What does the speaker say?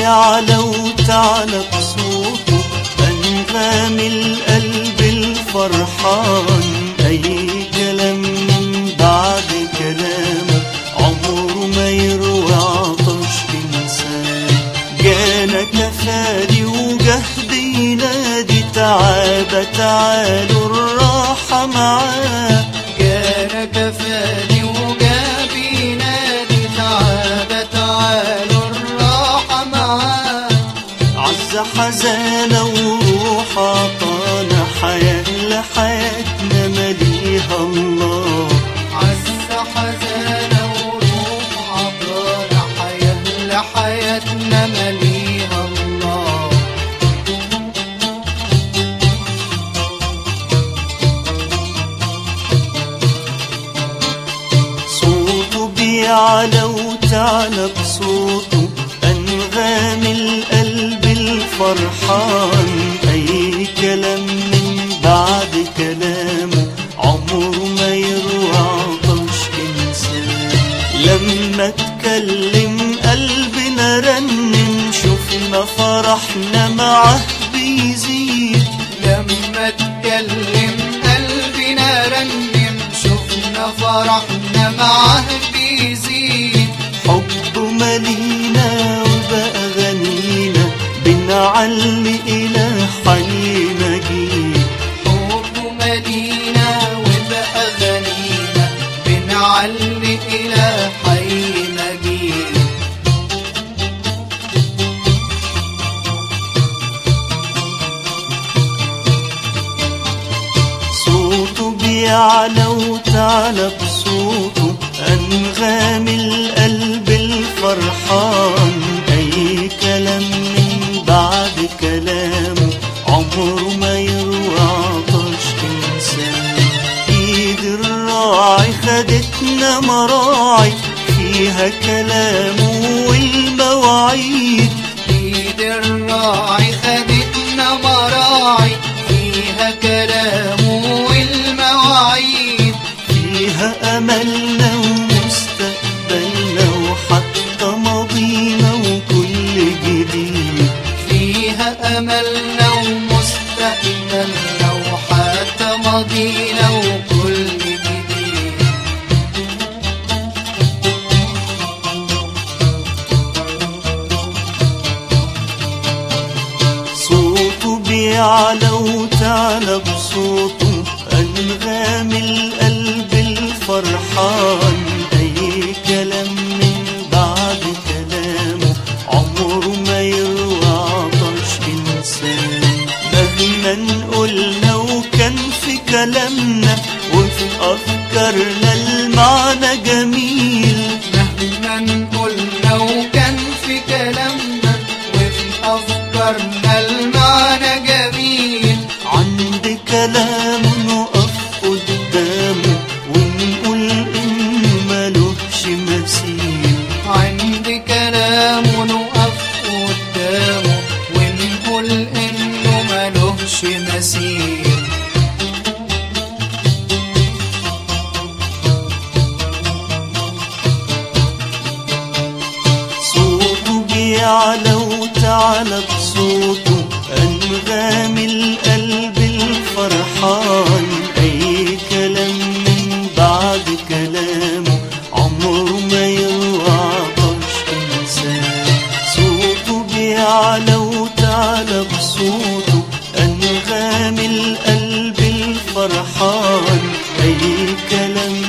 بيعلى وتعلى بصوته أنغام القلب الفرحان أي كلام من بعد كلامه عمره ما يروي عطش إنسان جانا كفالي وجهد ينادي تعالى تعالوا الراحة معاه كان كفاني وجابي نادي تعالى تعالوا الراحة معاه عز حزانة وروح عطانا حياة لحياتنا مليها الله عز حزانة وروح عطانا حياة لحياتنا مليها الله صوته بيعلى وتعلى بصوته أنغام القلب الفرحان أي كلام من بعد كلامه عمره ما يروى عطش إنسان لما اتكلم قلبنا رنم شفنا فرحنا معاه بيزيد لما اتكلم قلبنا رنم شفنا فرحنا معاه بيزيد حبه ملينا وبقى غنينا بنعلي إلى حي مجيد حب مدينة وبقى غنيمة بنعلي إلى حي مجيد صوته بيعلى وتعلى بصوته أنغام القلب الفرحان أي كلام من بعد كلامه عمره ما يروى عطش إنسان إيد الراعي خدتنا مراعي فيها كلامه والمواعيد ايد الراعي خدتنا مراعي فيها كلامه والمواعيد فيها أملنا ومستقبلنا وحتى ماضينا وكل جديد فيها أملنا ومستقبلنا وحتى ماضينا وكل جديد صوته بيعلى وتعلى بصوته أنغام القلب الفرحان أي كلام من بعد كلامه عمره ما يروى عطش إنسان مهما قلنا وكان في كلامنا وفي أفكارنا المعنى جميل مهما قلنا وكان في كلامنا وفي أفكارنا المعنى جميل عند كلام نقف قدامه ونقول إنه ملوش مثيل عند كلام نقف قدامه ونقول إنه ملوش مثيل صوته بيعلى وتعلى بصوته أنغام القلب الفرحان أي كلام من بعد كلامه عمره ما يروى عطش إنسان صوته بيعلى وتعلى بصوته أنغام القلب الفرحان أي كلام